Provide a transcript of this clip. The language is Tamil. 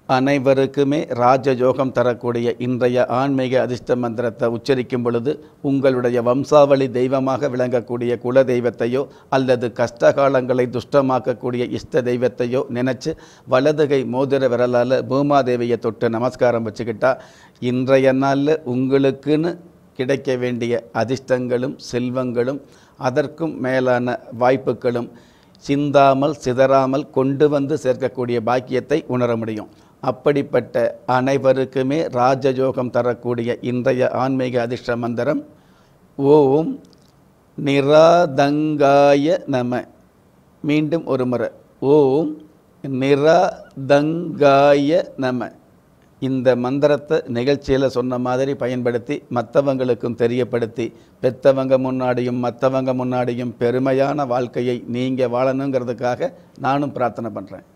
அனைவருக்குமே ராஜயோகம் தரக்கூடிய இன்றைய ஆன்மீக அதிர்ஷ்ட மந்திரத்தை உச்சரிக்கும் பொழுது உங்களுடைய வம்சாவளி தெய்வமாக விளங்கக்கூடிய குல தெய்வத்தையோ அல்லது கஷ்டகாலங்களை துஷ்டமாக்கக்கூடிய இஷ்ட தெய்வத்தையோ நினச்சி வலதுகை மோதிர விரலால் பூமாதேவியை தொட்டு நமஸ்காரம் வச்சுக்கிட்டா இன்றைய நாளில் உங்களுக்குன்னு கிடைக்க வேண்டிய அதிர்ஷ்டங்களும் செல்வங்களும் அதற்கும் மேலான வாய்ப்புகளும் சிந்தாமல் சிதறாமல் கொண்டு வந்து சேர்க்கக்கூடிய பாக்கியத்தை உணர முடியும் அப்படிப்பட்ட அனைவருக்குமே ராஜயோகம் தரக்கூடிய இன்றைய ஆன்மீக அதிர்ஷ்ட மந்திரம் ஓம் நிராதங்காய நம மீண்டும் ஒரு முறை ஓம் நிராதங்காய நம இந்த மந்திரத்தை நிகழ்ச்சியில் சொன்ன மாதிரி பயன்படுத்தி மற்றவங்களுக்கும் தெரியப்படுத்தி பெத்தவங்க முன்னாடியும் மற்றவங்க முன்னாடியும் பெருமையான வாழ்க்கையை நீங்கள் வாழணுங்கிறதுக்காக நானும் பிரார்த்தனை பண்ணுறேன்